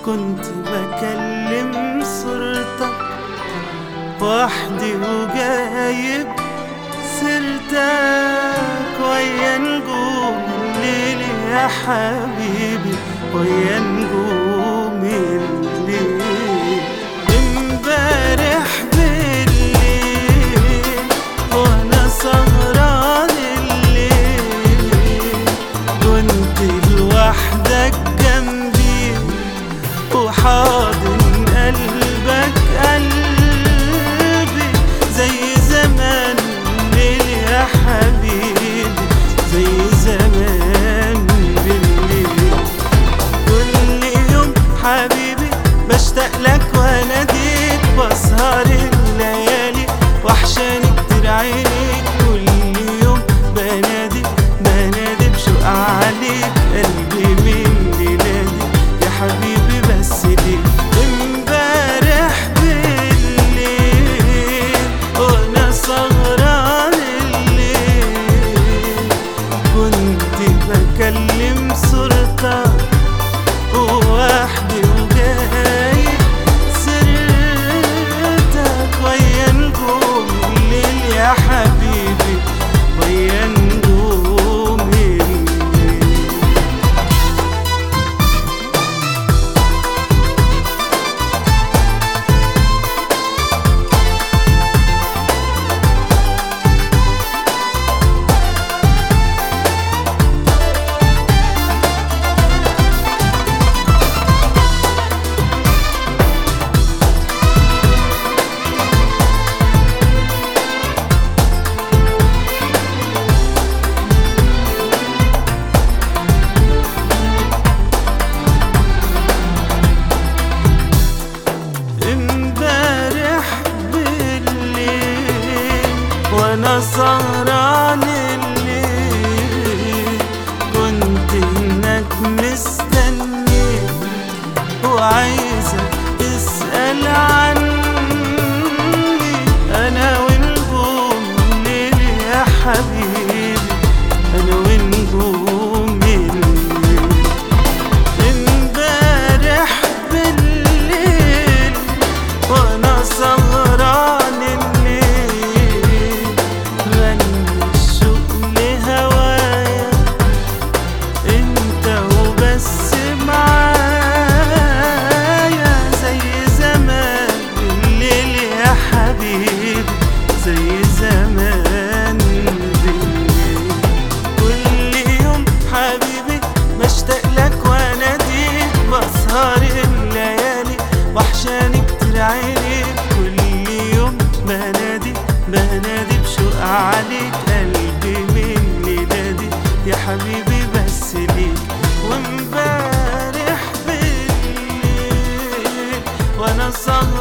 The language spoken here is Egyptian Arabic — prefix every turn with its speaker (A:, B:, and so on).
A: كنت بكلم صورتك وحدي وجايب سيرتك ويا نجوم الليل يا حبيبي ويا نجوم الليل امبارح بالليل وانا سهران الليل كنت لوحدك جنبي وحاضن قلبك قلبي زي زمان الليل يا حبيبي زي زمان بالليل كل يوم حبيبي بشتاق لك واناديك بسهر الليالي وحشاني كتير عينيك كل يوم بنادي بنادي بشوق عليك قلبي من ليلادي يا حبيبي بس ليك امبارح بالليل وانا سهران الليل كنت بكلم صورتك وحدي وجاي سرتك ويا نجوم الليل يا حبيبي ويا نجوم الليل امبارح بالليل وانا سهران الليل كنت هناك مستني وعايزة تسأل عني انا ونجوم الليل يا حبيبي انا ونجوم الليل امبارح بالليل وانا سهران الليل غني الشوق لهوايا انت وبس معايا زي زمان بالليل يا حبيبي زي زمان بالليل كل يوم حبيبي بشتاق لك واناديك بسهر الليالي وحشاني كتير عينيك كل يوم بنادي بنادي بشوق عليك قلبي من ليلادي يا حبيبي بس ليك وامبارح بالليل وانا سهر